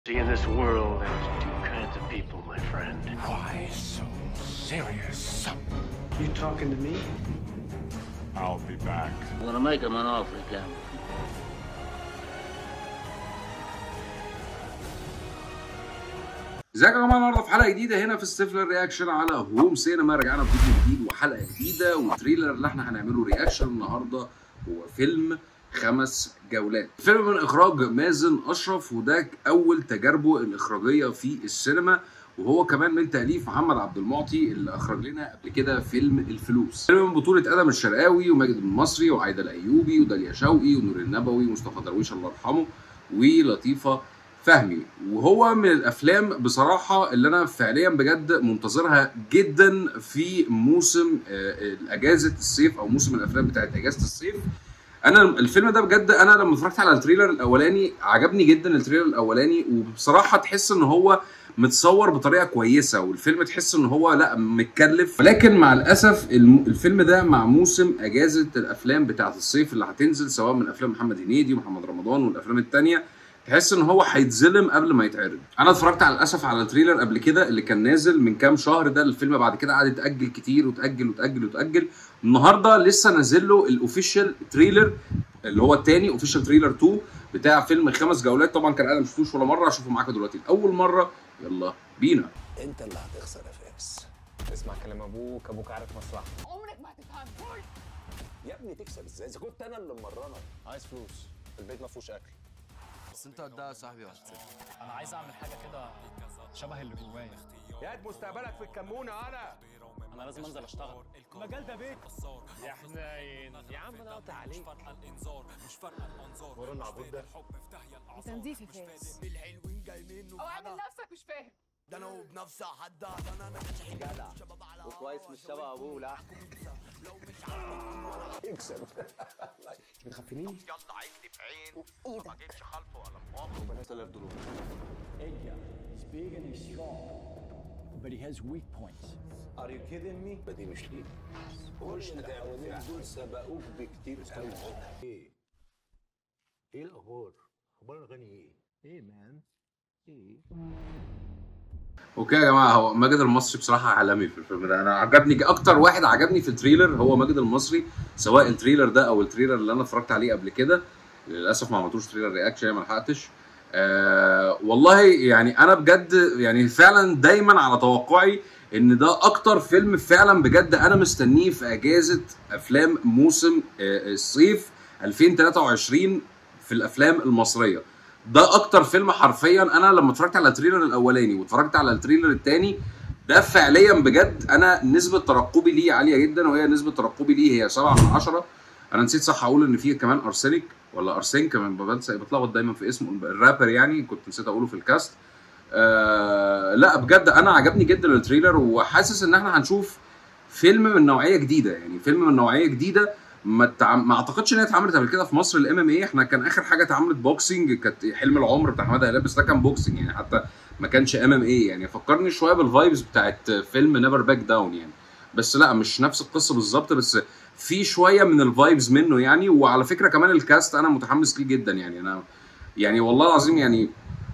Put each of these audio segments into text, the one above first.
See, in this world, there's two kinds of people, my friend. Why so serious? You talking to me? I'll be back. I'm gonna make him an offer again. ازيكم يا جماعه النهارده في حلقه جديده هنا في ستيفلر رياكشن على هوم سينما رجعنا بفيديو جديد وحلقه جديده والتريلر اللي احنا هنعمله رياكشن النهارده هو فيلم خمس جولات فيلم من اخراج مازن اشرف وده اول تجاربه الاخراجيه في السينما وهو كمان من تاليف محمد عبد المعطي اللي اخرج لنا قبل كده فيلم الفلوس فيلم من بطوله ادم الشرقاوي وماجد المصري وعايده الايوبي وداليا شوقي ونور النبوي ومصطفى درويش الله يرحمه ولطيفه فهمي وهو من الافلام بصراحه اللي انا فعليا بجد منتظرها جدا في موسم آه، اجازه الصيف او موسم الافلام بتاعت اجازه الصيف انا الفيلم ده بجد انا لما اتفرجت على التريلر الاولاني عجبني جدا التريلر الاولاني وبصراحه تحس ان هو متصور بطريقه كويسه والفيلم تحس ان هو لا متكلف ولكن مع الاسف الم- الفيلم ده مع موسم اجازه الافلام بتاعت الصيف اللي هتنزل سواء من افلام محمد هنيدي ومحمد رمضان والافلام التانيه تحس ان هو هيتظلم قبل ما يتعرض انا اتفرجت على الاسف على التريلر قبل كده اللي كان نازل من كام شهر ده الفيلم بعد كده قعد يتاجل كتير وتاجل وتاجل وتاجل النهارده لسه نازل له الاوفيشال تريلر اللي هو التاني اوفيشال تريلر 2 بتاع فيلم خمس جولات طبعا كان انا ما شفتوش ولا مره اشوفه معاكم دلوقتي اول مره يلا بينا انت اللي هتخسر يا فارس اسمع كلام ابوك ابوك عارف مصلحتك عمرك ما هتفهم يا ابني تكسب ازاي اذا كنت انا اللي مرنك عايز فلوس البيت ما فيهوش اكل بس انت قدها صاحبي ولا انا عايز اعمل حاجه كده شبه اللي جوايا يا مستقبلك في الكمونه انا انا لازم انزل اشتغل المجال ده بيت يا حنين يا عم انا قطع عليك ورا العبود ده تنظيف يا فارس او اعمل نفسك مش فاهم وكويس مش شبه ابوه لا اكسب مخفنين 3000 دولار He's big and he's strong, but he has weak points. ار يو كيدن مي دي مش ليك كل العوامل دول سبقوك بكتير قوي ايه ايه الاخبار اخبار الغني ايه Hey, man. Hey. اوكي يا جماعه هو ماجد المصري بصراحه عالمي في الفيلم ده انا عجبني اكتر واحد عجبني في التريلر هو ماجد المصري سواء التريلر ده او التريلر اللي انا اتفرجت عليه قبل كده للاسف ما عملتوش تريلر رياكشن يعني ما لحقتش آه والله يعني انا بجد يعني فعلا دايما على توقعي ان ده اكتر فيلم فعلا بجد انا مستنيه في اجازه افلام موسم آه الصيف 2023 في الافلام المصريه ده اكتر فيلم حرفيا انا لما اتفرجت على التريلر الاولاني واتفرجت على التريلر الثاني ده فعليا بجد انا نسبه ترقبي ليه عاليه جدا وهي نسبه ترقبي ليه هي 7 من 10 انا نسيت صح اقول ان فيه كمان ارسنك ولا ارسين كمان بنسى بتلخبط دايما في اسمه الرابر يعني كنت نسيت اقوله في الكاست آه لا بجد انا عجبني جدا التريلر وحاسس ان احنا هنشوف فيلم من نوعيه جديده يعني فيلم من نوعيه جديده ما, تع... ما اعتقدش ان هي اتعملت قبل كده في مصر الام ام اي احنا كان اخر حاجه اتعملت بوكسنج كانت حلم العمر بتاع حماده هلال بس ده كان بوكسنج يعني حتى ما كانش ام ام اي يعني فكرني شويه بالفايبز بتاعت فيلم نيفر باك داون يعني بس لا مش نفس القصه بالظبط بس في شويه من الفايبز منه يعني وعلى فكره كمان الكاست انا متحمس ليه جدا يعني انا يعني والله العظيم يعني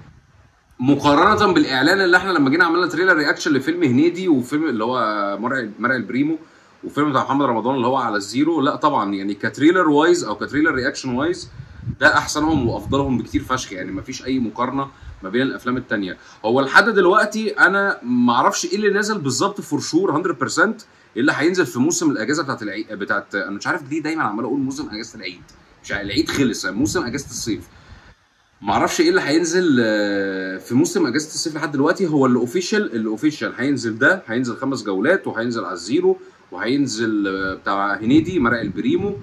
مقارنه بالاعلان اللي احنا لما جينا عملنا تريلر رياكشن لفيلم هنيدي وفيلم اللي هو مرعي مرعي البريمو وفيلم بتاع محمد رمضان اللي هو على الزيرو لا طبعا يعني كتريلر وايز او كتريلر رياكشن وايز ده احسنهم وافضلهم بكتير فشخ يعني مفيش اي مقارنه ما بين الافلام التانية هو لحد دلوقتي انا ما اعرفش ايه اللي نازل بالظبط فور شور 100% ايه اللي هينزل في موسم الاجازه بتاعت العيد بتاعت انا مش عارف ليه دايما عمال اقول موسم اجازه العيد مش عارف العيد خلص موسم اجازه الصيف ما اعرفش ايه اللي هينزل آه، في موسم اجازه الصيف لحد دلوقتي هو الاوفيشال الاوفيشال هينزل ده هينزل خمس جولات وهينزل على الزيرو وهينزل آه، بتاع هنيدي مرق البريمو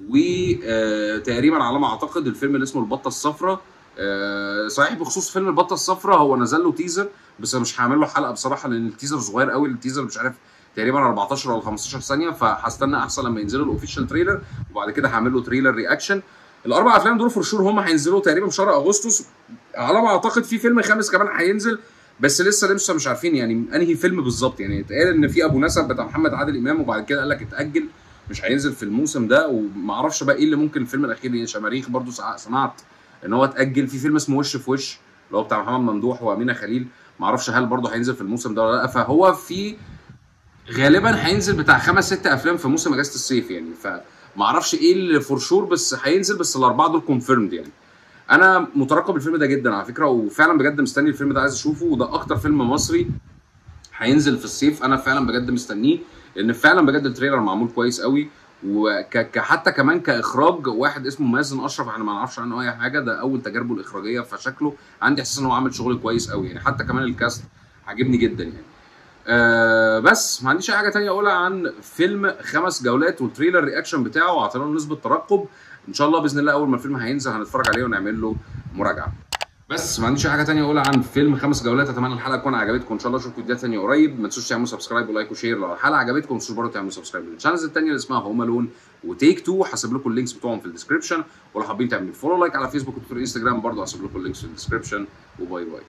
وتقريبا على ما اعتقد الفيلم اللي اسمه البطه الصفراء آه، صحيح بخصوص فيلم البطه الصفراء هو نزل له تيزر بس انا مش هعمل له حلقه بصراحه لان التيزر صغير قوي التيزر مش عارف تقريبا 14 ولا 15 ثانيه فهستنى احسن لما ينزلوا الاوفيشال تريلر وبعد كده هعمل له تريلر رياكشن الاربع افلام دول فور شور هم هينزلوا تقريبا في شهر اغسطس على ما اعتقد في فيلم خامس كمان هينزل بس لسه لسه مش عارفين يعني انهي فيلم بالظبط يعني اتقال ان في ابو نسب بتاع محمد عادل امام وبعد كده قال لك اتاجل مش هينزل في الموسم ده ومعرفش بقى ايه اللي ممكن الفيلم الاخير يعني شماريخ برضو سع- سمعت ان هو اتاجل في فيلم اسمه وش في وش اللي هو بتاع محمد ممدوح وامينه خليل معرفش هل برضه هينزل في الموسم ده ولا لا فهو في غالبا هينزل بتاع خمس ست افلام في موسم اجازه الصيف يعني فمعرفش ايه اللي فور شور بس هينزل بس الاربعه دول كونفيرمد يعني انا مترقب الفيلم ده جدا على فكره وفعلا بجد مستني الفيلم ده عايز اشوفه وده اكتر فيلم مصري هينزل في الصيف انا فعلا بجد مستنيه لان فعلا بجد التريلر معمول كويس قوي وحتى كمان كاخراج واحد اسمه مازن اشرف احنا ما نعرفش عنه اي حاجه ده اول تجاربه الاخراجيه فشكله عندي احساس ان هو عامل شغل كويس قوي يعني حتى كمان الكاست عاجبني جدا يعني آه بس ما عنديش اي حاجه تانية اقولها عن فيلم خمس جولات والتريلر رياكشن بتاعه وعطينا له نسبه ترقب ان شاء الله باذن الله اول ما الفيلم هينزل هنتفرج عليه ونعمل له مراجعه بس ما عنديش أي حاجه تانية اقولها عن فيلم خمس جولات اتمنى الحلقه تكون عجبتكم ان شاء الله اشوفكم فيديوهات تانية قريب ما تنسوش تعملوا سبسكرايب ولايك وشير لو الحلقه عجبتكم ما تنسوش برضه تعملوا سبسكرايب للشانلز التانية اللي اسمها هوم الون وتيك تو هسيب لكم اللينكس بتوعهم في الديسكربشن ولو حابين تعملوا فولو لايك على فيسبوك وتويتر وانستجرام برضه هسيب لكم اللينكس في الديسكربشن وباي باي